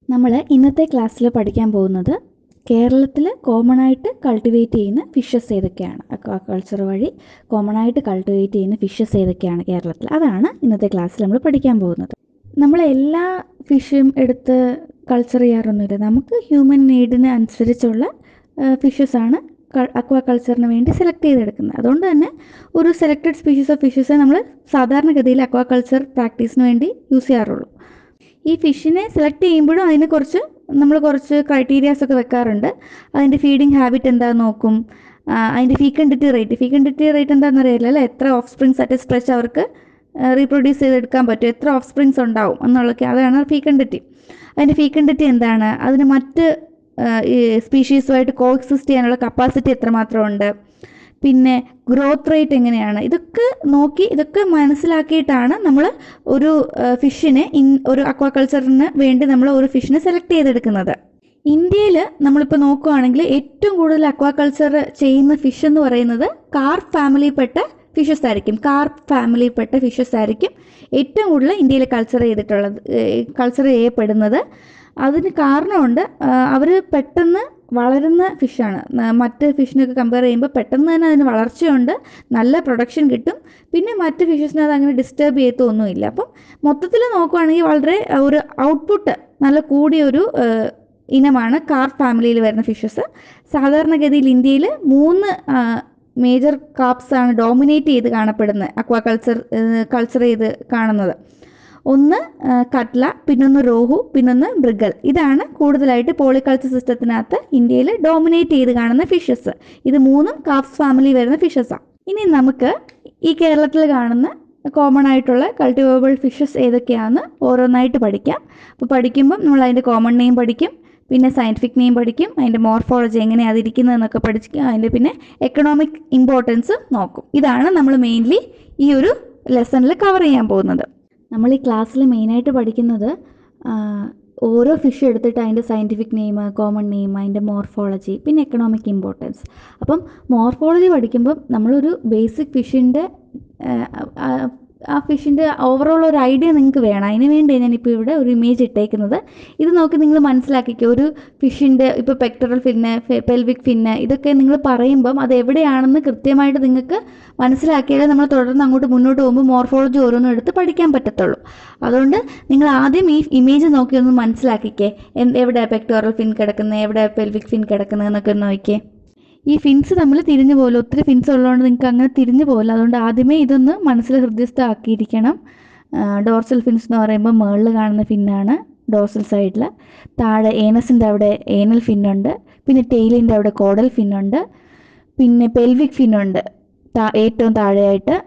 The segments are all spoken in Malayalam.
നമ്മൾ ഇന്നത്തെ ക്ലാസ്സിൽ പഠിക്കാൻ പോകുന്നത് കേരളത്തിൽ കോമൺ ആയിട്ട് കൾട്ടിവേറ്റ് ചെയ്യുന്ന ഫിഷസ് ഏതൊക്കെയാണ് അക്വാകൾച്ചർ വഴി കോമൺ ആയിട്ട് കൾട്ടിവേറ്റ് ചെയ്യുന്ന ഫിഷസ് ഏതൊക്കെയാണ് കേരളത്തിൽ അതാണ് ഇന്നത്തെ ക്ലാസ്സിൽ നമ്മൾ പഠിക്കാൻ പോകുന്നത് നമ്മൾ എല്ലാ ഫിഷും എടുത്ത് കൾച്ചർ ചെയ്യാറൊന്നുമില്ല നമുക്ക് ഹ്യൂമൻ നീഡിന് അനുസരിച്ചുള്ള ഫിഷസ് ആണ് അക്വാ കൾച്ചറിന് വേണ്ടി സെലക്ട് ചെയ്തെടുക്കുന്നത് അതുകൊണ്ട് തന്നെ ഒരു സെലക്റ്റഡ് സ്പീഷീസ് ഓഫ് ഫിഷസ് നമ്മൾ സാധാരണഗതിയിൽ അക്വാ കൾച്ചർ പ്രാക്ടീസിന് വേണ്ടി യൂസ് ചെയ്യാറുള്ളൂ ഈ ഫിഷിനെ സെലക്ട് ചെയ്യുമ്പോഴും അതിന് കുറച്ച് നമ്മൾ കുറച്ച് ക്രൈറ്റീരിയാസ് ഒക്കെ വെക്കാറുണ്ട് അതിൻ്റെ ഫീഡിങ് ഹാബിറ്റ് എന്താണെന്ന് നോക്കും ആ, അതിൻ്റെ ഫീക്കൻഡിറ്റി റേറ്റ് ഫീക്കൻഡിറ്റി റേറ്റ് എന്താണെന്ന് അറിയില്ല അല്ലേ എത്ര ഓഫ് സ്പ്രിങ്സ് അറ്റ് സ്ട്രെച്ച് അവർക്ക് റീപ്രൊഡ്യൂസ് ചെയ്തെടുക്കാൻ പറ്റും എത്ര ഓഫ് സ്പ്രിങ്സ് ഉണ്ടാവും എന്നുള്ളതൊക്കെ അതാണ് ഫീക്കൻഡിറ്റി അതിൻ്റെ ഫീക്കൻഡിറ്റി എന്താണ് അതിന് മറ്റ് സ്പീഷീസുമായിട്ട് കോ എക്സിസ്റ്റ് ചെയ്യാനുള്ള കപ്പാസിറ്റി എത്രമാത്രം ഉണ്ട് പിന്നെ ഗ്രോത്ത് റേറ്റ് എങ്ങനെയാണ് ഇതൊക്കെ നോക്കി ഇതൊക്കെ മനസ്സിലാക്കിയിട്ടാണ് നമ്മൾ ഒരു ഫിഷിനെ ഇൻ ഒരു അക്വാകൾച്ചറിന് വേണ്ടി നമ്മൾ ഒരു ഫിഷിനെ സെലക്ട് ചെയ്തെടുക്കുന്നത് ഇന്ത്യയിൽ നമ്മളിപ്പോൾ നോക്കുകയാണെങ്കിൽ ഏറ്റവും കൂടുതൽ അക്വാകൾച്ചർ ചെയ്യുന്ന ഫിഷ് എന്ന് പറയുന്നത് കാർപ്പ് ഫാമിലിയിൽപ്പെട്ട ഫിഷസ് ആയിരിക്കും കാർപ്പ് ഫാമിലിയിൽപ്പെട്ട ഫിഷസ് ആയിരിക്കും ഏറ്റവും കൂടുതൽ ഇന്ത്യയിൽ കൾച്ചർ ചെയ്തിട്ടുള്ളത് കൾച്ചർ ചെയ്യപ്പെടുന്നത് അതിന് കാരണമുണ്ട് അവർ പെട്ടെന്ന് വളരുന്ന ഫിഷാണ് മറ്റ് ഫിഷിനൊക്കെ കമ്പയർ ചെയ്യുമ്പോൾ പെട്ടെന്ന് തന്നെ അതിന് വളർച്ചയുണ്ട് നല്ല പ്രൊഡക്ഷൻ കിട്ടും പിന്നെ മറ്റ് ഫിഷസിനെ അത് അങ്ങനെ ഡിസ്റ്റർബ് ചെയ്യത്തൊന്നുമില്ല അപ്പം മൊത്തത്തിൽ നോക്കുവാണെങ്കിൽ വളരെ ഒരു ഔട്ട്പുട്ട് നല്ല കൂടിയ ഒരു ഏഹ്, ഇനമാണ് കാർ ഫാമിലിയിൽ വരുന്ന ഫിഷസ് സാധാരണഗതിയിൽ ഇന്ത്യയിൽ മൂന്ന് മേജർ കാപ്സ് ആണ് ഡോമിനേറ്റ് ചെയ്ത് കാണപ്പെടുന്നത് അക്വാകൾച്ചർ കൾച്ചർ ചെയ്ത് കാണുന്നത് ഒന്ന് ആ, കട്ല പിന്നൊന്ന് രോഹു പിന്നൊന്ന് മൃഗൽ ഇതാണ് കൂടുതലായിട്ട് പോളിക്കൾച്ചർ സിസ്റ്റത്തിനകത്ത് ഇന്ത്യയിൽ ഡോമിനേറ്റ് ചെയ്ത് കാണുന്ന ഫിഷസ് ഇത് മൂന്നും കാപ്സ് ഫാമിലി വരുന്ന ഫിഷസാണ് ഇനി നമുക്ക് ഈ കേരളത്തിൽ കാണുന്ന കോമൺ ആയിട്ടുള്ള കൾട്ടിവേബിൾ ഫിഷസ് ഏതൊക്കെയാണെന്ന് ഓരോന്നായിട്ട് പഠിക്കാം അപ്പോൾ പഠിക്കുമ്പം നമ്മൾ അതിൻ്റെ കോമൺ നെയിം പഠിക്കും പിന്നെ സയൻറ്റിഫിക് നെയിം പഠിക്കും അതിൻ്റെ മോർഫോളജി എങ്ങനെയാണ് അതിരിക്കുന്നതെന്നൊക്കെ പഠിക്കും അതിൻ്റെ പിന്നെ എക്കണോമിക് ഇമ്പോർട്ടൻസ് നോക്കും ഇതാണ് നമ്മൾ മെയിൻലി ഈ ഒരു ലെസണിൽ കവർ ചെയ്യാൻ പോകുന്നത് നമ്മൾ ഈ ക്ലാസ്സിൽ മെയിനായിട്ട് പഠിക്കുന്നത് ആ, ഓരോ ഫിഷ് എടുത്തിട്ട് അതിൻ്റെ സയൻറ്റിഫിക് നെയിം കോമൺ നെയിം അതിൻ്റെ മോർഫോളജി പിന്നെ എക്കണോമിക് ഇമ്പോർട്ടൻസ് അപ്പം മോർഫോളജി പഠിക്കുമ്പം നമ്മളൊരു ബേസിക് ഫിഷിൻ്റെ ആ ഫിഷിൻ്റെ ഓവറോൾ ഒരു ഐഡിയ നിങ്ങൾക്ക് വേണം അതിന് വേണ്ടി ഞാനിപ്പോൾ ഇവിടെ ഒരു ഇമേജ് ഇട്ടേക്കുന്നത് ഇത് നോക്കി നിങ്ങൾ മനസ്സിലാക്കിക്കോ ഒരു ഫിഷിൻ്റെ ഇപ്പോൾ പെക്ടറൽ ഫിന്ന് പെൽവിക് ഫിന്ന് ഇതൊക്കെ നിങ്ങൾ പറയുമ്പം അത് എവിടെയാണെന്ന് കൃത്യമായിട്ട് നിങ്ങൾക്ക് മനസ്സിലാക്കിയാലേ നമ്മൾ തുടർന്ന് അങ്ങോട്ട് മുന്നോട്ട് പോകുമ്പോൾ മോർഫോളജി ഓരോന്നും എടുത്ത് പഠിക്കാൻ പറ്റത്തുള്ളൂ അതുകൊണ്ട് നിങ്ങൾ ആദ്യം ഈ ഇമേജ് നോക്കി ഒന്ന് മനസ്സിലാക്കിക്കേ എന്ത് എവിടെയാണ് പെക്ടോറൽ ഫിൻ കിടക്കുന്നത് എവിടെ പെൽവിക് ഫിൻ കിടക്കുന്നത് എന്നൊക്കെ ഒന്ന് നോക്കിയേ ഈ ഫിൻസ് തമ്മിൽ തിരിഞ്ഞു പോകില്ല ഒത്തിരി ഫിൻസ് ഉള്ളതുകൊണ്ട് നിങ്ങൾക്ക് അങ്ങനെ തിരിഞ്ഞു പോകില്ല അതുകൊണ്ട് ആദ്യമേ ഇതൊന്ന് മനസ്സിൽ ഹൃദയസ്ഥമാക്കിയിരിക്കണം ഡോർസൽ ഫിൻസ് എന്ന് പറയുമ്പോൾ മുകളിൽ കാണുന്ന ഫിന്നാണ് ഡോർസൽ സൈഡിൽ താഴെ ഏനസിൻ്റെ അവിടെ ഏനൽ ഫിന്നുണ്ട് പിന്നെ ടെയിലിൻ്റെ അവിടെ കോഡൽ ഫിന്നുണ്ട് പിന്നെ പെൽവിക് ഫിന്നുണ്ട് താ ഏറ്റവും താഴെയായിട്ട്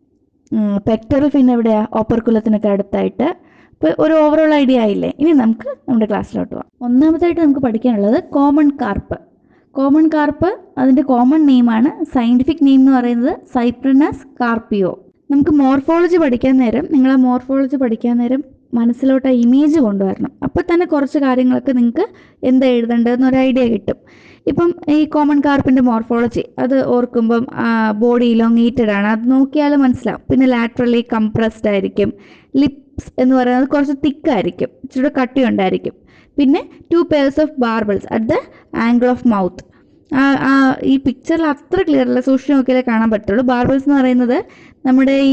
പെക്ടറൽ ഫിൻ എവിടെയാ ഓപ്പർക്കുലത്തിനൊക്കെ അടുത്തായിട്ട് ഇപ്പോൾ ഒരു ഓവറോൾ ഐഡിയ ആയില്ലേ ഇനി നമുക്ക് നമ്മുടെ ക്ലാസ്സിലോട്ട് പോകാം ഒന്നാമതായിട്ട് നമുക്ക് പഠിക്കാനുള്ളത് കോമൺ കാർപ്പ് കോമൺ കാർപ്പ് അതിൻ്റെ കോമൺ നെയിമാണ് സയൻറ്റിഫിക് നെയിം എന്ന് പറയുന്നത് സൈപ്രനസ് കാർപ്പിയോ നമുക്ക് മോർഫോളജി പഠിക്കാൻ നേരം നിങ്ങൾ ആ മോർഫോളജി പഠിക്കാൻ നേരം മനസ്സിലോട്ട് ആ ഇമേജ് കൊണ്ടുവരണം അപ്പോൾ തന്നെ കുറച്ച് കാര്യങ്ങളൊക്കെ നിങ്ങൾക്ക് എന്താ എഴുതേണ്ടതെന്ന് ഒരു ഐഡിയ കിട്ടും ഇപ്പം ഈ കോമൺ കാർപ്പിൻ്റെ മോർഫോളജി അത് ഓർക്കുമ്പം ബോഡി ഇലോങ്ങേറ്റഡ് ആണ് അത് നോക്കിയാൽ മനസ്സിലാവും പിന്നെ ലാറ്ററലി കംപ്രസ്ഡ് ആയിരിക്കും ലിപ്സ് എന്ന് പറയുന്നത് കുറച്ച് തിക്കായിരിക്കും ഇച്ചിരി കട്ടി ഉണ്ടായിരിക്കും പിന്നെ two pairs of barbels at the angle of mouth ആ ഈ പിക്ചറിൽ അത്ര ക്ലിയർ അല്ല സൂക്ഷിച്ച് നോക്കിയാലേ കാണാൻ പറ്റുള്ളൂ ബാർബിൾസ് എന്ന് പറയുന്നത് നമ്മുടെ ഈ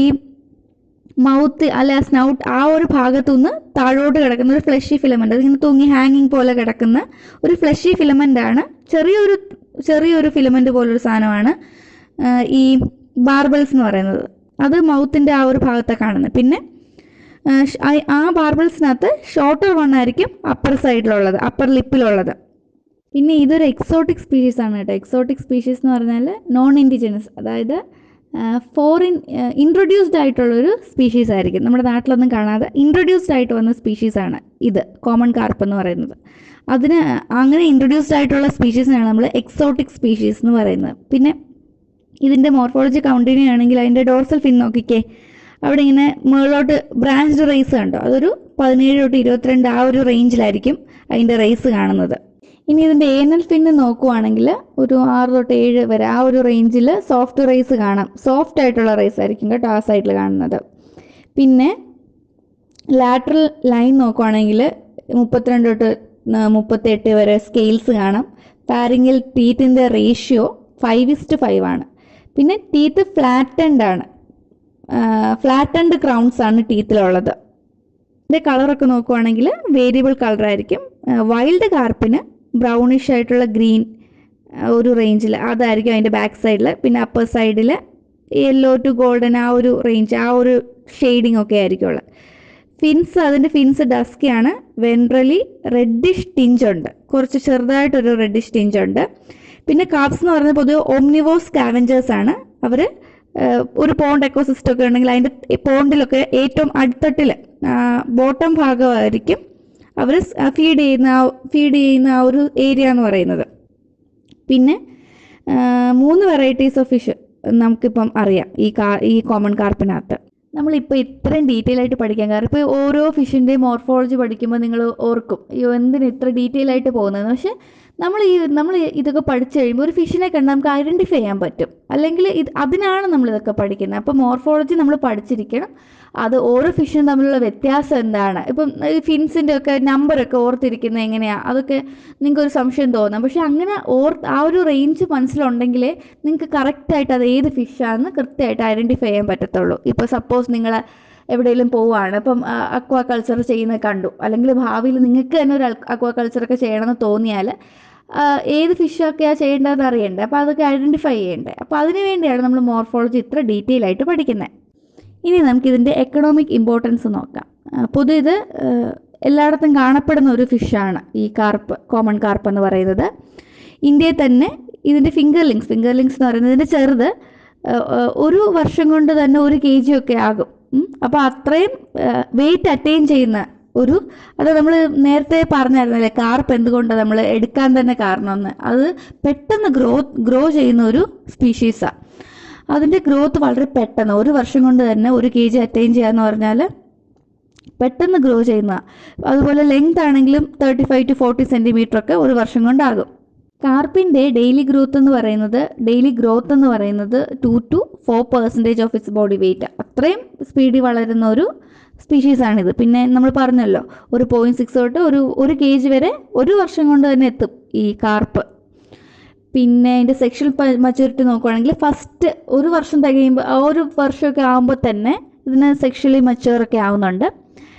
മൗത്ത് അല്ലെ ആ സ്നൗട്ട് ആ ഒരു ഭാഗത്തു നിന്ന് താഴോട്ട് കിടക്കുന്ന ഒരു ഫ്ലഷി ഫിലമെൻ്റ് അതിങ്ങനെ തൂങ്ങി ഹാങ്ങിങ് പോലെ കിടക്കുന്ന ഒരു ഫ്ലഷി ഫിലമെൻ്റ് ആണ് ചെറിയൊരു ചെറിയൊരു ഫിലമെൻ്റ് പോലൊരു സാധനമാണ് ആ, ഈ ബാർബിൾസ് എന്ന് പറയുന്നത് അത് മൗത്തിൻ്റെ ആ ഒരു ഭാഗത്താണ് കാണുന്നത് പിന്നെ ആ, ഷ്- ആ- ആ ബാർബിൾസിനകത്ത് ഷോർട്ടർ വൺ ആയിരിക്കും അപ്പർ സൈഡിലുള്ളത് അപ്പർ ലിപ്പിലുള്ളത് പിന്നെ ഇതൊരു എക്സോട്ടിക് സ്പീഷീസ് ആണ് കേട്ടോ എക്സോട്ടിക് സ്പീഷീസ് എന്ന് പറഞ്ഞാൽ നോൺ ഇൻഡിജിനസ് അതായത് ഫോറിൻ ഇൻട്രൊഡ്യൂസ്ഡ് ആയിട്ടുള്ളൊരു സ്പീഷീസ് ആയിരിക്കും നമ്മുടെ നാട്ടിലൊന്നും കാണാതെ ഇൻട്രൊഡ്യൂസ്ഡ് ആയിട്ട് വന്ന സ്പീഷീസ് ആണ് ഇത് കോമൺ കാർപ്പ് എന്ന് പറയുന്നത് അതിന് അങ്ങനെ ഇൻട്രൊഡ്യൂസ്ഡ് ആയിട്ടുള്ള സ്പീഷീസിനാണ് നമ്മൾ എക്സോട്ടിക് സ്പീഷീസ് എന്ന് പറയുന്നത് പിന്നെ ഇതിൻ്റെ മോർഫോളജി കണ്ടിന്യൂ ആണെങ്കിൽ അതിൻ്റെ ഡോർസൽ ഫിൻ നോക്കിക്കേ അവിടെ ഇങ്ങനെ മുകളിലോട്ട് ബ്രാഞ്ച്ഡ് റേസ് കണ്ടോ അതൊരു പതിനേഴ് തൊട്ട് ഇരുപത്തിരണ്ട് ആ ഒരു റേഞ്ചിലായിരിക്കും അതിൻ്റെ റേസ് കാണുന്നത് ഇനി ഇതിൻ്റെ ഏനൽ ഫിന്ന് നോക്കുവാണെങ്കിൽ ഒരു ആറ് തൊട്ട് ഏഴ് വരെ ആ ഒരു റേഞ്ചിൽ സോഫ്റ്റ് റേസ് കാണാം സോഫ്റ്റ് ആയിട്ടുള്ള റേസ് ആയിരിക്കും കേട്ടോ ആ സൈഡിൽ കാണുന്നത് പിന്നെ ലാറ്ററൽ ലൈൻ നോക്കുവാണെങ്കിൽ മുപ്പത്തിരണ്ട് തൊട്ട് മുപ്പത്തെട്ട് വരെ സ്കെയിൽസ് കാണാം പാരിങ്ങിൽ ടീത്തിൻ്റെ റേഷ്യോ ഫൈവ് ഇസ്റ്റ് ഫൈവ് ആണ് പിന്നെ ടീത്ത് ഫ്ലാറ്റൻഡ് ആണ് ഫ്ലാറ്റൻഡ് ക്രൗൺസ് ആണ് ടീത്തിലുള്ളത് ഇതിൻ്റെ കളറൊക്കെ നോക്കുവാണെങ്കിൽ വേരിയബിൾ കളറായിരിക്കും വൈൽഡ് കാർപ്പിന് ബ്രൗണിഷ് ആയിട്ടുള്ള ഗ്രീൻ ഒരു റേഞ്ചിൽ അതായിരിക്കും അതിൻ്റെ ബാക്ക് സൈഡിൽ പിന്നെ അപ്പർ സൈഡിൽ യെല്ലോ ടു ഗോൾഡൻ ആ ഒരു റേഞ്ച് ആ ഒരു ഷെയ്ഡിങ് ഒക്കെ ആയിരിക്കും ഉള്ളത് ഫിൻസ് അതിൻ്റെ ഫിൻസ് ഡസ്കിയാണ് വെൻട്രലി റെഡിഷ് ടിഞ്ച് ഉണ്ട് കുറച്ച് ചെറുതായിട്ടൊരു റെഡിഷ് ടിഞ്ച് ഉണ്ട് പിന്നെ കാപ്സ് എന്ന് പറയുന്നത് പൊതുവെ ഓംനിവോസ് സ്കാവഞ്ചേഴ്സ് ആണ് അവർ ഒരു പോണ്ട് എക്കോസിസ്റ്റം ഒക്കെ ഉണ്ടെങ്കിൽ അതിൻ്റെ പോണ്ടിലൊക്കെ ഏറ്റവും അടിത്തട്ടിൽ ബോട്ടം ഭാഗമായിരിക്കും അവർ ഫീഡ് ചെയ്യുന്ന ഫീഡ് ചെയ്യുന്ന ആ ഒരു ഏരിയ എന്ന് പറയുന്നത് പിന്നെ ആ, മൂന്ന് വെറൈറ്റീസ് ഓഫ് ഫിഷ് നമുക്കിപ്പം അറിയാം ഈ കാ ഈ കോമൺ കാർപ്പിനകത്ത് നമ്മളിപ്പോൾ ഇത്രയും ഡീറ്റെയിൽ ആയിട്ട് പഠിക്കാൻ കാരണം ഇപ്പോൾ ഓരോ ഫിഷിൻ്റെയും മോർഫോളജി പഠിക്കുമ്പോൾ നിങ്ങൾ ഓർക്കും അയ്യോ എന്തിന് ഇത്ര ഡീറ്റെയിൽ ആയിട്ട് പോകുന്നത് പക്ഷേ നമ്മൾ ഈ നമ്മൾ ഇതൊക്കെ പഠിച്ചു കഴിയുമ്പോൾ ഒരു ഫിഷിനെ കണ്ട് നമുക്ക് ഐഡൻറ്റിഫൈ ചെയ്യാൻ പറ്റും അല്ലെങ്കിൽ ഇത് അതിനാണ് നമ്മൾ ഇതൊക്കെ പഠിക്കുന്നത് അപ്പോൾ മോർഫോളജി നമ്മൾ പഠിച്ചിരിക്കണം അത് ഓരോ ഫിഷിനും തമ്മിലുള്ള വ്യത്യാസം എന്താണ് ഇപ്പം ഈ ഫിൻസിൻ്റെ ഒക്കെ നമ്പറൊക്കെ ഓർത്തിരിക്കുന്നത് എങ്ങനെയാണ് അതൊക്കെ നിങ്ങൾക്ക് ഒരു സംശയം തോന്നാം പക്ഷെ അങ്ങനെ ഓർ ആ ഒരു റേഞ്ച് മനസ്സിലുണ്ടെങ്കിലേ നിങ്ങൾക്ക് കറക്റ്റായിട്ട് അത് ഏത് ഫിഷാണെന്ന് കൃത്യമായിട്ട് ഐഡൻറ്റിഫൈ ചെയ്യാൻ പറ്റത്തുള്ളൂ ഇപ്പോൾ സപ്പോസ് നിങ്ങൾ എവിടെയെങ്കിലും പോവുകയാണ് ഇപ്പം അക്വാ കൾച്ചർ ചെയ്യുന്നത് കണ്ടു അല്ലെങ്കിൽ ഭാവിയിൽ നിങ്ങൾക്ക് തന്നെ ഒരു അക്വാ കൾച്ചറൊക്കെ ചെയ്യണമെന്ന് തോന്നിയാൽ ആ, ഏത് ഫിഷൊക്കെയാണ് ചെയ്യേണ്ടതെന്ന് അറിയണ്ടേ അപ്പോൾ അതൊക്കെ ഐഡൻറ്റിഫൈ ചെയ്യണ്ടേ അപ്പോൾ അതിന് വേണ്ടിയാണ് നമ്മൾ മോർഫോളജി ഇത്ര ഡീറ്റെയിൽ ആയിട്ട് പഠിക്കുന്നത് ഇനി നമുക്കിതിൻ്റെ എക്കണോമിക് ഇമ്പോർട്ടൻസ് നോക്കാം ആ, പൊതു ഇത് ആ, എല്ലായിടത്തും കാണപ്പെടുന്ന ഒരു ഫിഷാണ് ഈ കാർപ്പ് കോമൺ കാർപ്പ് എന്ന് പറയുന്നത് ഇന്ത്യയിൽ തന്നെ ഇതിൻ്റെ ഫിംഗർ ലിങ്സ് ഫിംഗർ ലിങ്സ് എന്ന് പറയുന്നത് ഇതിൻ്റെ ചെറുത് ആ, ആ, ഒരു വർഷം കൊണ്ട് തന്നെ ഒരു കെ ജി ഒക്കെ ആകും അപ്പോൾ അത്രയും വെയിറ്റ് അറ്റൈൻ ചെയ്യുന്ന ഒരു അത് നമ്മൾ നേരത്തെ പറഞ്ഞായിരുന്നല്ലേ കാർപ്പ് എന്തുകൊണ്ടാണ് നമ്മൾ എടുക്കാൻ തന്നെ കാരണമെന്ന് അത് പെട്ടെന്ന് ഗ്രോ ഗ്രോ ചെയ്യുന്ന ഒരു സ്പീഷീസാണ് അതിൻ്റെ ഗ്രോത്ത് വളരെ പെട്ടെന്ന് ഒരു വർഷം കൊണ്ട് തന്നെ ഒരു കെ ജി അറ്റൈൻ ചെയ്യാന്ന് പറഞ്ഞാൽ പെട്ടെന്ന് ഗ്രോ ചെയ്യുന്ന അതുപോലെ ലെങ്ത് ആണെങ്കിലും thirty five to forty centimetre ഒക്കെ ഒരു വർഷം കൊണ്ടാകും കാർപ്പിൻ്റെ ഡെയിലി ഗ്രോത്ത് എന്ന് പറയുന്നത് ഡെയിലി ഗ്രോത്ത് എന്ന് പറയുന്നത് two to four percentage of its body weight അത്രയും സ്പീഡിൽ വളരുന്ന ഒരു സ്പീഷീസാണിത് പിന്നെ നമ്മൾ പറഞ്ഞല്ലോ ഒരു പോയിൻറ്റ് സിക്സ് തൊട്ട് ഒരു ഒരു കെ ജി വരെ ഒരു വർഷം കൊണ്ട് തന്നെ എത്തും ഈ കാർപ്പ് പിന്നെ അതിൻ്റെ സെക്ഷൽ മച്യൂരിറ്റി നോക്കുവാണെങ്കിൽ ഫസ്റ്റ് ഒരു വർഷം തികയുമ്പോൾ ആ ഒരു വർഷമൊക്കെ ആകുമ്പോൾ തന്നെ ഇതിന് സെക്ഷലി മച്യൂർ ഒക്കെ ആവുന്നുണ്ട്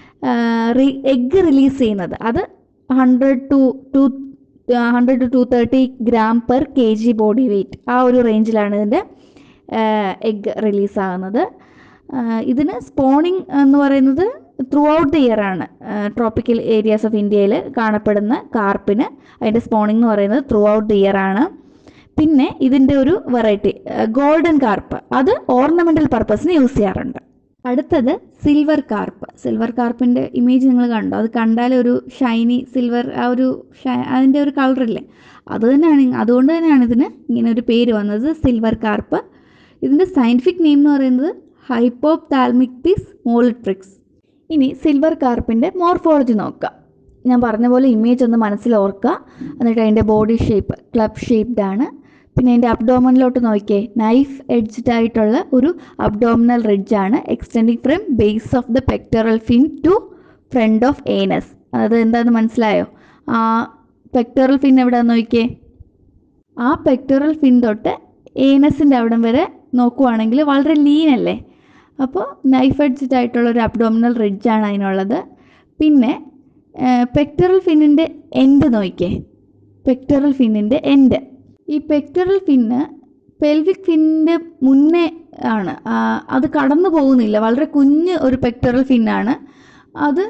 എഗ്ഗ് റിലീസ് ചെയ്യുന്നത് അത് hundred to two hundred to two thirty gram per K G body weight ആ ഒരു റേഞ്ചിലാണ് ഇതിൻ്റെ എഗ്ഗ് റിലീസ് ആകുന്നത് ആ, ഇതിന് സ്പോണിങ് എന്ന് പറയുന്നത് ത്രൂ ഔട്ട് ദി ഇയർ ആണ് ട്രോപ്പിക്കൽ ഏരിയാസ് ഓഫ് ഇന്ത്യയിൽ കാണപ്പെടുന്ന കാർപ്പിന് അതിൻ്റെ സ്പോണിംഗ് എന്ന് പറയുന്നത് ത്രൂ ഔട്ട് ദി ഇയർ ആണ് പിന്നെ ഇതിൻ്റെ ഒരു വെറൈറ്റി ഗോൾഡൻ കാർപ്പ് അത് ഓർണമെൻ്റൽ പർപ്പസിന് യൂസ് ചെയ്യാറുണ്ട് അടുത്തത് സിൽവർ കാർപ്പ് സിൽവർ കാർപ്പിൻ്റെ ഇമേജ് നിങ്ങൾ കണ്ടോ അത് കണ്ടാൽ ഒരു ഷൈനി സിൽവർ ആ ഒരു ഷൈ അതിൻ്റെ ഒരു കളറില്ലേ അത് തന്നെയാണ് അതുകൊണ്ട് തന്നെയാണ് ഇതിന് ഇങ്ങനെ ഒരു പേര് വന്നത് സിൽവർ കാർപ്പ് ഇതിൻ്റെ സയൻറ്റിഫിക് നെയിം എന്ന് പറയുന്നത് ഹൈപ്പോപ്താൽമിക്തിസ് മോളിട്രിക്സ് ഇനി സിൽവർ കാർപ്പിൻ്റെ മോർഫോളജി നോക്കാം ഞാൻ പറഞ്ഞ പോലെ ഇമേജ് ഒന്ന് മനസ്സിൽ ഓർക്കുക എന്നിട്ട് അതിൻ്റെ ബോഡി ഷേപ്പ് ക്ലബ് ഷേപ്ഡ് ആണ് പിന്നെ അതിൻ്റെ അബ്ഡോമനിലോട്ട് നോക്കിയേ നൈഫ് എഡ്ജ്ഡ് ആയിട്ടുള്ള ഒരു അബ്ഡോമിനൽ റിഡ്ജാണ് extending from base of the pectoral fin to front of anus അത് എന്താണെന്ന് മനസ്സിലായോ ആ പെക്ടറൽ ഫിൻ എവിടെയാണെന്ന് നോക്കിയേ ആ പെക്ടറൽ ഫിൻ തൊട്ട് ഏനസിൻ്റെ അവിടം വരെ നോക്കുവാണെങ്കിൽ വളരെ ലീൻ അല്ലേ അപ്പോൾ നൈഫ് എഡ്ജ്ഡ് ആയിട്ടുള്ള ഒരു അബ്ഡോമിനൽ റിഡ്ജാണ് അതിനുള്ളത് പിന്നെ പെക്ടറൽ ഫിന്നിൻ്റെ എൻഡ് നോക്കിയേ പെക്ടറൽ ഫിന്നിൻ്റെ എൻഡ് ഈ പെക്ടറൽ ഫിന്ന് പെൽവിക് ഫിന്നിൻ്റെ മുന്നേ ആണ് ആ, അത് കടന്നു പോകുന്നില്ല വളരെ കുഞ്ഞ് ഒരു പെക്ടറൽ ഫിന്നാണ് അത്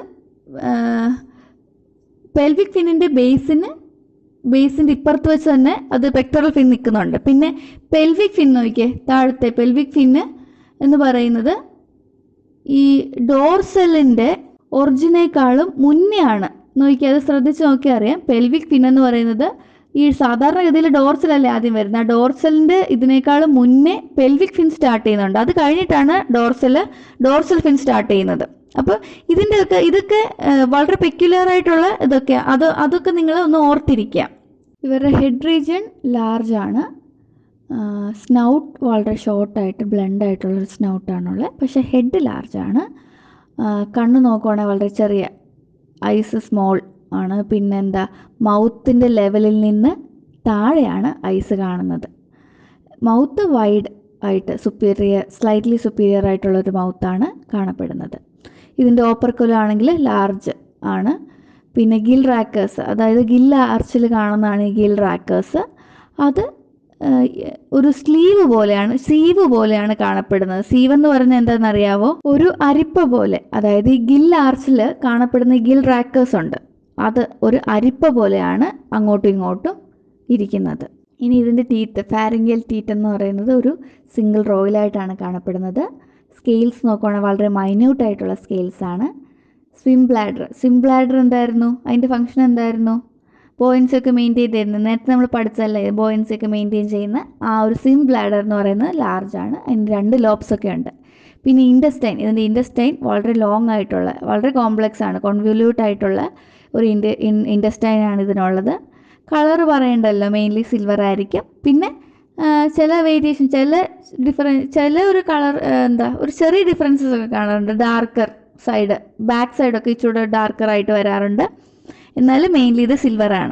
പെൽവിക് ഫിന്നിൻ്റെ ബേസിന് ബേസിൻ്റെ ഇപ്പുറത്ത് വെച്ച് തന്നെ അത് പെക്ടറൽ ഫിൻ നിൽക്കുന്നുണ്ട് പിന്നെ പെൽവിക് ഫിൻ നോക്കിയേ താഴത്തെ പെൽവിക് ഫിന്ന് എന്ന് പറയുന്നത് ഈ ഡോർസെല്ലിൻ്റെ ഒറിജിനേക്കാളും മുന്നേ ആണ് നോക്കിയാൽ അത് ശ്രദ്ധിച്ച് നോക്കിയാൽ അറിയാം പെൽവിക് ഫിൻ എന്ന് പറയുന്നത് ഈ സാധാരണഗതിയിൽ ഡോർസലല്ലേ ആദ്യം വരുന്നത് ആ ഡോർസലിൻ്റെ ഇതിനേക്കാളും മുന്നേ പെൽവിക് ഫിൻ സ്റ്റാർട്ട് ചെയ്യുന്നുണ്ട് അത് കഴിഞ്ഞിട്ടാണ് ഡോർസൽ ഡോർസൽ ഫിൻ സ്റ്റാർട്ട് ചെയ്യുന്നത് അപ്പോൾ ഇതിൻ്റെയൊക്കെ ഇതൊക്കെ ആ, വളരെ പെക്യുലർ ആയിട്ടുള്ള ഇതൊക്കെ അത് അതൊക്കെ നിങ്ങൾ ഒന്ന് ഓർത്തിരിക്കുക ഇവരുടെ ഹെഡ് റീജിയൻ ലാർജ് ആണ് സ്നൗട്ട് വളരെ ഷോർട്ടായിട്ട് ബ്ലെൻഡ് ആയിട്ടുള്ളൊരു സ്നൗട്ടാണുള്ളത് പക്ഷേ ഹെഡ് ലാർജ് ആണ് ആ, കണ്ണ് നോക്കുവാണെങ്കിൽ വളരെ ചെറിയ ഐസ് സ്മോൾ ആണ് പിന്നെന്താ മൗത്തിൻ്റെ ലെവലിൽ നിന്ന് താഴെയാണ് ഐസ് കാണുന്നത് മൗത്ത് വൈഡ് ആയിട്ട് സുപ്പീരിയർ സ്ലൈറ്റ്ലി സുപ്പീരിയർ ആയിട്ടുള്ള ഒരു മൗത്താണ് കാണപ്പെടുന്നത് ഇതിൻ്റെ ഓപ്പർക്കുലം ആണെങ്കിൽ ലാർജ് ആണ് പിന്നെ ഗിൽ റാക്കേഴ്സ് അതായത് ഗിൽ ആർച്ചിൽ കാണുന്നതാണ് ഈ ഗിൽ റാക്കേഴ്സ് അത് ആ, ഒരു സ്ലീവ് പോലെയാണ് സീവ് പോലെയാണ് കാണപ്പെടുന്നത് സീവ് എന്ന് പറഞ്ഞാൽ എന്താണെന്നറിയാവോ ഒരു അരിപ്പ പോലെ അതായത് ഈ ഗിൽ ആർച്ചിൽ കാണപ്പെടുന്ന ഗിൽ റാക്കേഴ്സ് ഉണ്ട് അത് ഒരു അരിപ്പ പോലെയാണ് അങ്ങോട്ടും ഇങ്ങോട്ടും ഇരിക്കുന്നത് ഇനി ഇതിൻ്റെ ടീത്ത് ഫാരിംഗിയൽ ടീത്ത് എന്ന് പറയുന്നത് ഒരു സിംഗിൾ റോയിലായിട്ടാണ് കാണപ്പെടുന്നത് സ്കെയിൽസ് നോക്കുവാണെങ്കിൽ വളരെ മൈന്യൂട്ട് ആയിട്ടുള്ള സ്കെയിൽസ് ആണ് സ്വിം ബ്ലാഡർ സ്വിം ബ്ലാഡർ എന്തായിരുന്നു അതിൻ്റെ ഫംഗ്ഷൻ എന്തായിരുന്നു ബോയിൻസി ഒക്കെ മെയിൻറ്റെയിൻ ചെയ്യുന്നത് നേരത്തെ നമ്മൾ പഠിച്ചല്ലേ ബോയിൻസി ഒക്കെ മെയിൻറ്റെയിൻ ചെയ്യുന്ന ആ ഒരു സ്വിം ബ്ലാഡർ എന്ന് പറയുന്നത് ലാർജ് ആണ് അതിന് രണ്ട് ലോബ്സ് ഒക്കെ ഉണ്ട് പിന്നെ ഇൻഡസ്റ്റൈൻ ഇതിൻ്റെ ഇൻഡസ്റ്റൈൻ വളരെ ലോങ് ആയിട്ടുള്ള വളരെ കോംപ്ലക്സ് ആണ് കോൺവ്യൂല്യൂട്ട് ആയിട്ടുള്ള ഒരു ഇൻഡ ഇൻഡസ്റ്റൈൻ ആണ് ഇതിനുള്ളത് കളർ പറയണ്ടല്ലോ മെയിൻലി സിൽവർ ആയിരിക്കും പിന്നെ ആ, ചില വേരിയേഷൻ ചില ഡിഫറൻ ചില ഒരു കളർ എന്താ ഒരു ചെറിയ ഡിഫറൻസസ് ഒക്കെ കാണാറുണ്ട് ഡാർക്കർ സൈഡ് ബാക്ക് സൈഡൊക്കെ ഇച്ചിരി ഡാർക്കർ ആയിട്ട് വരാറുണ്ട് എന്നാലും മെയിൻലി ഇത് സിൽവർ ആണ്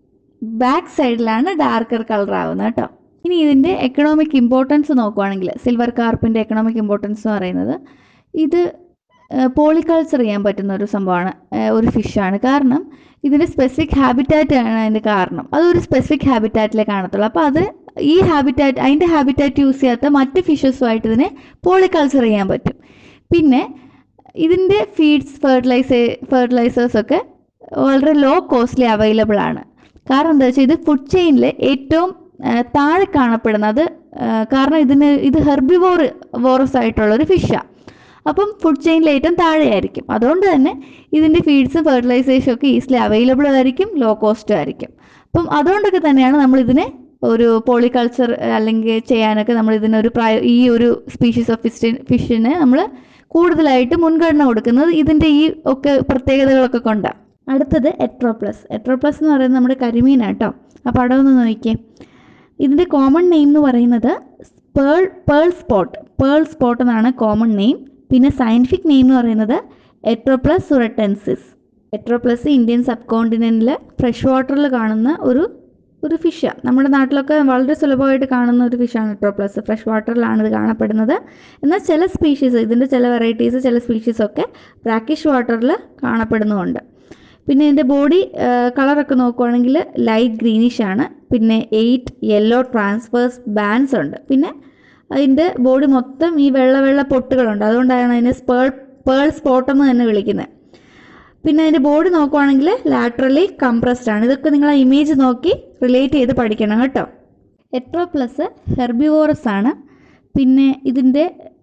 ബാക്ക് സൈഡിലാണ് ഡാർക്കർ കളർ ആവുന്നത് കേട്ടോ ഇനി ഇതിൻ്റെ എക്കണോമിക് ഇമ്പോർട്ടൻസ് നോക്കുവാണെങ്കിൽ സിൽവർ കാർപ്പിൻ്റെ എക്കണോമിക് ഇമ്പോർട്ടൻസ് എന്ന് പറയുന്നത് ഇത് പോളിക്കൾച്ചർ ചെയ്യാൻ പറ്റുന്ന ഒരു സംഭവമാണ് ഏഹ് ഒരു ഫിഷാണ് കാരണം ഇതിൻ്റെ സ്പെസിഫിക് ഹാബിറ്റാറ്റ് ആണ് അതിൻ്റെ കാരണം അതൊരു സ്പെസിഫിക് ഹാബിറ്റാറ്റിലേ കാണത്തുള്ളൂ അപ്പോൾ അത് ഈ ഹാബിറ്റാറ്റ് അതിൻ്റെ ഹാബിറ്റാറ്റ് യൂസ് ചെയ്യാത്ത മറ്റ് ഫിഷസുമായിട്ട് ഇതിനെ പോളിക്കൾച്ചർ ചെയ്യാൻ പറ്റും പിന്നെ ഇതിൻ്റെ ഫീഡ്സ് ഫെർട്ടിലൈസേ ഫെർട്ടിലൈസേഴ്സ് ഒക്കെ വളരെ ലോ കോസ്റ്റ്ലി അവൈലബിൾ ആണ് കാരണം എന്താ വെച്ചാൽ ഇത് ഫുഡ് ചെയിനിൽ ഏറ്റവും ആ, താഴെ കാണപ്പെടുന്നത് ആ, കാരണം ഇതിന് ഇത് ഹെർബിവോർ വോറസ് ആയിട്ടുള്ള ഒരു ഫിഷാണ് അപ്പം ഫുഡ് ചെയിനിൽ ഏറ്റവും താഴെയായിരിക്കും അതുകൊണ്ട് തന്നെ ഇതിൻ്റെ ഫീഡ്സും ഫെർട്ടിലൈസേഷനും ഒക്കെ ഈസിലി അവൈലബിൾ ആയിരിക്കും ലോ കോസ്റ്റ് ആയിരിക്കും അപ്പം അതുകൊണ്ടൊക്കെ തന്നെയാണ് നമ്മൾ ഇതിനെ ഒരു പോളികൾച്ചർ അല്ലെങ്കിൽ ചെയ്യാനൊക്കെ നമ്മൾ ഇതിനൊരു പ്രായ ഈ ഒരു സ്പീഷീസ് ഓഫ് ഫിഷ് ഫിഷിന് നമ്മൾ കൂടുതലായിട്ട് മുൻഗണന കൊടുക്കുന്നത് ഇതിൻ്റെ ഈ ഒക്കെ പ്രത്യേകതകളൊക്കെ കൊണ്ടാണ് അടുത്തത് എട്രോപ്ലസ് എട്രോപ്ലസ് എന്ന് പറയുന്നത് നമ്മുടെ കരിമീനാണ് കേട്ടോ ആ പടം ഒന്ന് നോക്കിയേ ഇതിൻ്റെ കോമൺ നെയിം എന്ന് പറയുന്നത് pearl pearl spot pearl spot എന്നാണ് കോമൺ നെയിം പിന്നെ സയൻറ്റിഫിക് നെയിം എന്ന് പറയുന്നത് എട്രോപ്ലസ് സുറട്ടൻസിസ് എട്രോപ്ലസ് ഇന്ത്യൻ സബ് കോണ്ടിനെൻറ്റിൽ ഫ്രഷ് വാട്ടറിൽ കാണുന്ന ഒരു ഒരു ഫിഷാണ് നമ്മുടെ നാട്ടിലൊക്കെ വളരെ സുലഭമായിട്ട് കാണുന്ന ഒരു ഫിഷാണ് എട്രോപ്ലസ് ഫ്രഷ് വാട്ടറിലാണ് ഇത് കാണപ്പെടുന്നത് എന്നാൽ ചില സ്പീഷീസ് ഇതിൻ്റെ ചില വെറൈറ്റീസ് ചില സ്പീഷീസൊക്കെ ബ്രാക്കിഷ് വാട്ടറിൽ കാണപ്പെടുന്നുമുണ്ട് പിന്നെ ഇതിൻ്റെ ബോഡി കളറൊക്കെ നോക്കുവാണെങ്കിൽ ലൈറ്റ് ഗ്രീനിഷ് ആണ് പിന്നെ എയ്റ്റ് യെല്ലോ ട്രാൻസ്ഫേഴ്സ് ബാൻസ് ഉണ്ട് പിന്നെ അതിൻ്റെ ബോഡി മൊത്തം ഈ വെള്ള വെള്ള പൊട്ടുകളുണ്ട് അതുകൊണ്ടാണ് അതിനെ സ്പേൾ പേൾ സ്പോട്ട് എന്ന് തന്നെ വിളിക്കുന്നത് പിന്നെ അതിൻ്റെ ബോഡി നോക്കുവാണെങ്കിൽ ലാറ്ററലി കംപ്രസ്ഡ് ആണ് ഇതൊക്കെ നിങ്ങൾ ആ ഇമേജ് നോക്കി റിലേറ്റ് ചെയ്ത് പഠിക്കണം കേട്ടോ എട്രോപ്ലസ് ഹെർബിവോറസ് ആണ് പിന്നെ ഇതിൻ്റെ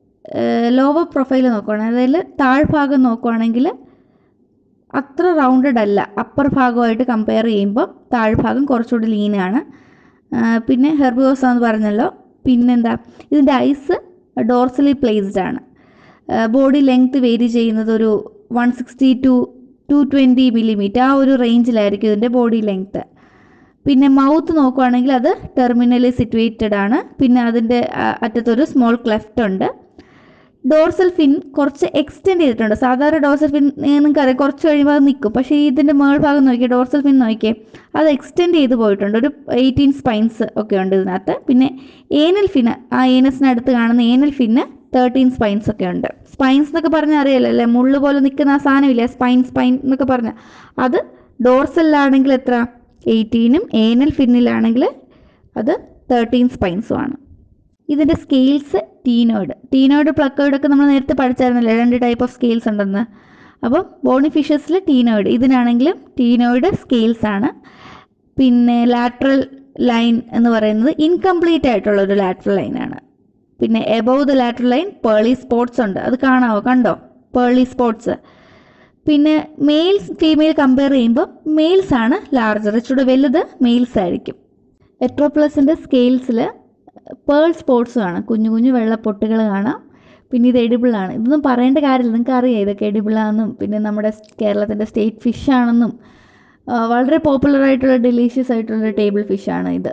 ലോവർ പ്രൊഫൈൽ നോക്കുവാണെങ്കിൽ അതായത് താഴ്ഭാഗം നോക്കുവാണെങ്കിൽ അത്ര റൗണ്ടഡ് അല്ല അപ്പർ ഭാഗമായിട്ട് കമ്പയർ ചെയ്യുമ്പോൾ താഴ്ഭാഗം കുറച്ചുകൂടി ലീനാണ് പിന്നെ ഹെർബിവോസ് എന്ന് പറഞ്ഞല്ലോ പിന്നെന്താ ഇതിൻ്റെ ഐസ് ഡോർസലി പ്ലേസ്ഡ് ആണ് ബോഡി ലെങ്ത് വേരി ചെയ്യുന്നത് ഒരു one sixty to two twenty millimetre ആ ഒരു റേഞ്ചിലായിരിക്കും ഇതിൻ്റെ ബോഡി ലെങ്ത് പിന്നെ മൗത്ത് നോക്കുവാണെങ്കിൽ അത് ടെർമിനലി സിറ്റുവേറ്റഡ് ആണ് പിന്നെ അതിൻ്റെ ആ, അറ്റത്തൊരു സ്മോൾ ക്ലെഫ്റ്റ് ഉണ്ട് ഡോർസൽ ഫിൻ കുറച്ച് എക്സ്റ്റെൻഡ് ചെയ്തിട്ടുണ്ട് സാധാരണ ഡോർസൽ ഫിൻ നിങ്ങൾക്കറിയാം കുറച്ച് കഴിയുമ്പോൾ അത് നിൽക്കും പക്ഷേ ഇതിൻ്റെ മേൾഭാഗം നോക്കിയേ ഡോർസൽ ഫിൻ നോക്കിയേ അത് എക്സ്റ്റെൻഡ് ചെയ്ത് പോയിട്ടുണ്ട് ഒരു എയ്റ്റീൻ സ്പൈൻസ് ഒക്കെ ഉണ്ട് ഇതിനകത്ത് പിന്നെ ഏനൽ ഫിന് ആ ഏനസിനടുത്ത് കാണുന്ന ഏനൽ ഫിന്ന് തേർട്ടീൻ സ്പൈൻസ് ഒക്കെ ഉണ്ട് സ്പൈൻസ് എന്നൊക്കെ പറഞ്ഞാൽ അറിയാലോ അല്ലേ മുള്ളു പോലെ നിൽക്കുന്ന ആ സാധനമില്ലേ സ്പൈൻ സ്പൈൻ എന്നൊക്കെ പറഞ്ഞാൽ അത് ഡോർസലിലാണെങ്കിൽ എത്ര എയ്റ്റീനും ഏനൽ ഫിന്നിലാണെങ്കിൽ അത് തേർട്ടീൻ സ്പൈൻസും ആണ് ഇതിൻ്റെ സ്കെയിൽസ് ടീനോയിഡ് ടീനോയിഡ് പ്ലക്കോയിഡ് ഒക്കെ നമ്മൾ നേരത്തെ പഠിച്ചായിരുന്നല്ലോ രണ്ട് ടൈപ്പ് ഓഫ് സ്കെയിൽസ് ഉണ്ടെന്ന് അപ്പം ബോണി ഫിഷസിൽ ടീനോയിഡ് ഇതിനാണെങ്കിലും ടീനോയിഡ് സ്കെയിൽസ് ആണ് പിന്നെ ലാറ്ററൽ ലൈൻ എന്ന് പറയുന്നത് ഇൻകംപ്ലീറ്റ് ആയിട്ടുള്ള ഒരു ലാറ്ററൽ ലൈനാണ് പിന്നെ above the lateral line pearly spots ഉണ്ട് അത് കാണാവോ കണ്ടോ പേളി സ്പോട്ട്സ് പിന്നെ മെയിൽസ് ഫീമെയിൽ കമ്പയർ ചെയ്യുമ്പോൾ മെയിൽസ് ആണ് ലാർജർ ഇച്ചിരി വലുത് മെയിൽസ് ആയിരിക്കും എട്രോപ്ലസിൻ്റെ സ്കെയിൽസിൽ പേൾ സ്പോട്ട്സ് കാണാം കുഞ്ഞു കുഞ്ഞു വെള്ളപ്പൊട്ടുകൾ കാണാം പിന്നെ ഇത് edible ആണ് ഇതൊന്നും പറയേണ്ട കാര്യമില്ല നിങ്ങൾക്ക് അറിയാം ഇതൊക്കെ edible ആണെന്നും പിന്നെ നമ്മുടെ കേരളത്തിൻ്റെ സ്റ്റേറ്റ് ഫിഷ് ആണെന്നും ആ, വളരെ പോപ്പുലർ ആയിട്ടുള്ള ഡെലീഷ്യസ് ആയിട്ടുള്ള ടേബിൾ ഫിഷാണ് ഇത്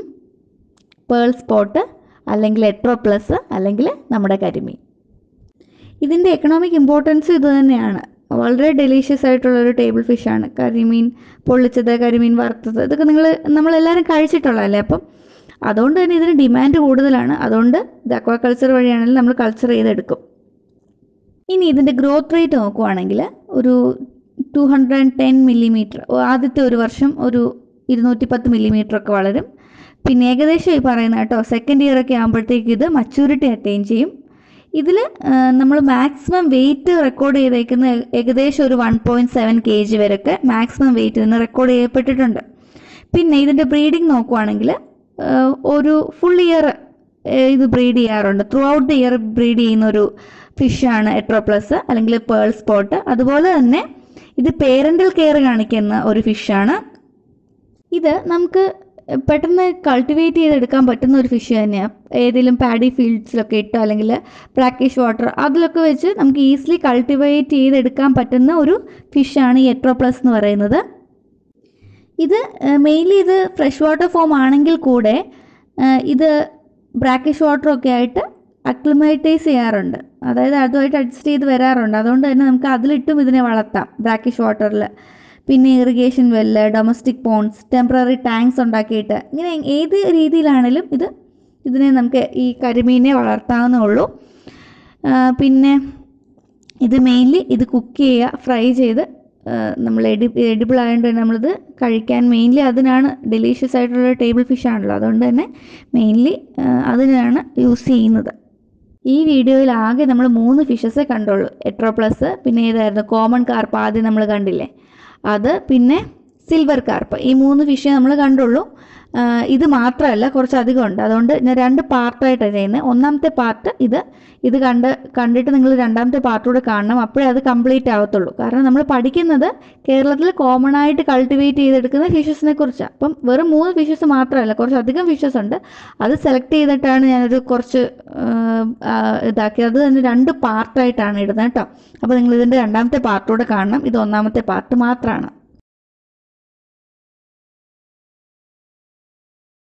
പേൾ സ്പോട്ട് അല്ലെങ്കിൽ എട്രോപ്ലസ് അല്ലെങ്കിൽ നമ്മുടെ കരിമീൻ ഇതിൻ്റെ എക്കണോമിക് ഇമ്പോർട്ടൻസ് ഇത് തന്നെയാണ് വളരെ ഡെലീഷ്യസ് ആയിട്ടുള്ള ഒരു ടേബിൾ ഫിഷാണ് കരിമീൻ പൊള്ളിച്ചത് കരിമീൻ വറുത്തത് ഇതൊക്കെ നിങ്ങൾ നമ്മളെല്ലാവരും കഴിച്ചിട്ടുള്ളതല്ലേ അപ്പം അതുകൊണ്ട് തന്നെ ഇതിന് ഡിമാൻഡ് കൂടുതലാണ് അതുകൊണ്ട് ഇത് അക്വാകൾച്ചർ വഴിയാണെങ്കിലും നമ്മൾ കൾച്ചർ ചെയ്തെടുക്കും ഇനി ഇതിൻ്റെ ഗ്രോത്ത് റേറ്റ് നോക്കുവാണെങ്കിൽ ഒരു two hundred and ten millimetre ആദ്യത്തെ ഒരു വർഷം ഒരു ഇരുന്നൂറ്റി പത്ത് മില്ലിമീറ്റർ ഒക്കെ വളരും പിന്നെ ഏകദേശം ഈ പറയുന്ന കേട്ടോ സെക്കൻഡ് ഇയർ ഒക്കെ ആകുമ്പോഴത്തേക്ക് ഇത് മച്യൂരിറ്റി അറ്റൈൻ ചെയ്യും ഇതിൽ നമ്മൾ മാക്സിമം വെയിറ്റ് റെക്കോർഡ് ചെയ്തേക്കുന്ന ഏ- ഏകദേശം ഒരു one point seven K G വരെയൊക്കെ മാക്സിമം വെയിറ്റ് ഇതിന് റെക്കോർഡ് ചെയ്യപ്പെട്ടിട്ടുണ്ട് പിന്നെ ഇതിൻ്റെ ബ്രീഡിംഗ് നോക്കുവാണെങ്കിൽ ഒരു ഫുൾ ഇയർ ഇത് ബ്രീഡ് ചെയ്യാറുണ്ട് throughout the year breed ചെയ്യുന്ന ഒരു ഫിഷാണ് എട്രോപ്ലസ് അല്ലെങ്കിൽ പേൾ സ്പോട്ട് അതുപോലെ തന്നെ ഇത് പേരൻ്റൽ കെയർ കാണിക്കുന്ന ഒരു ഫിഷാണ് ഇത് നമുക്ക് പെട്ടെന്ന് കൾട്ടിവേറ്റ് ചെയ്തെടുക്കാൻ പറ്റുന്ന ഒരു ഫിഷ് തന്നെയാണ് ഏതെങ്കിലും പാഡി ഫീൽഡ്സിലൊക്കെ ഇട്ടോ അല്ലെങ്കിൽ പ്രാക്ടീസ് വാട്ടർ അതിലൊക്കെ വെച്ച് നമുക്ക് ഈസിലി കൾട്ടിവേറ്റ് ചെയ്തെടുക്കാൻ പറ്റുന്ന ഒരു ഫിഷാണ് ഈ എട്രോപ്ലസ് എന്ന് പറയുന്നത് ഇത് മെയിൻലി ഇത് ഫ്രഷ് വാട്ടർ ഫോം ആണെങ്കിൽ കൂടെ ആ, ഇത് ബ്രാക്കിഷ് വാട്ടറൊക്കെ ആയിട്ട് അക്ലിമൈറ്റൈസ് ചെയ്യാറുണ്ട് അതായത് അതുമായിട്ട് അഡ്ജസ്റ്റ് ചെയ്ത് വരാറുണ്ട് അതുകൊണ്ട് തന്നെ നമുക്ക് അതിലിട്ടും ഇതിനെ വളർത്താം ബ്രാക്കിഷ് വാട്ടറിൽ പിന്നെ irrigation well domestic ponds temporary tanks ഉണ്ടാക്കിയിട്ട് ഇങ്ങനെ ഏത് രീതിയിലാണെങ്കിലും ഇത് ഇതിനെ നമുക്ക് ഈ കരിമീനെ വളർത്താവുന്നേ ഉള്ളൂ ആ, പിന്നെ ഇത് മെയിൻലി ഇത് കുക്ക് ചെയ്യുക ഫ്രൈ ചെയ്ത് ആ, നമ്മൾ എഡി എഡിബിൾ ആയതുകൊണ്ട് തന്നെ നമ്മളിത് കഴിക്കാൻ മെയിൻലി അതിനാണ് ഡെലീഷ്യസ് ആയിട്ടുള്ള ടേബിൾ ഫിഷ് ആണല്ലോ അതുകൊണ്ട് തന്നെ മെയിൻലി അതിനാണ് യൂസ് ചെയ്യുന്നത് ഈ വീഡിയോയിൽ ആകെ നമ്മൾ മൂന്ന് ഫിഷസേ കണ്ടുള്ളൂ എട്രോപ്ലസ് പിന്നെ ഏതായിരുന്നു കോമൺ കാർപ്പ് ആദ്യം നമ്മൾ കണ്ടില്ലേ അത് പിന്നെ സിൽവർ കാർപ്പ് ഈ മൂന്ന് ഫിഷേ നമ്മൾ കണ്ടുള്ളൂ ആ, ഇത് മാത്രമല്ല കുറച്ചധികം ഉണ്ട് അതുകൊണ്ട് ഞാൻ രണ്ട് പാർട്ടായിട്ടാണ് ചെയ്യുന്നത് ഒന്നാമത്തെ പാർട്ട് ഇത് ഇത് കണ്ട് കണ്ടിട്ട് നിങ്ങൾ രണ്ടാമത്തെ പാർട്ട് കൂടെ കാണണം അപ്പോഴേ അത് കംപ്ലീറ്റ് ആവത്തുള്ളൂ കാരണം നമ്മൾ പഠിക്കുന്നത് കേരളത്തിൽ കോമൺ ആയിട്ട് കൾട്ടിവേറ്റ് ചെയ്തെടുക്കുന്ന ഫിഷസിനെ കുറിച്ചാണ് അപ്പം വെറും മൂന്ന് ഫിഷസ് മാത്രമല്ല കുറച്ചധികം ഫിഷസ് ഉണ്ട് അത് സെലക്ട് ചെയ്തിട്ടാണ് ഞാനൊരു കുറച്ച് ആ, ആ, ഇതാക്കിയത് അത് തന്നെ രണ്ട് പാർട്ടായിട്ടാണ് ഇടുന്നത് കേട്ടോ അപ്പോൾ നിങ്ങൾ ഇതിൻ്റെ രണ്ടാമത്തെ പാർട്ടൂടെ കാണണം ഇത് ഒന്നാമത്തെ പാർട്ട് മാത്രമാണ്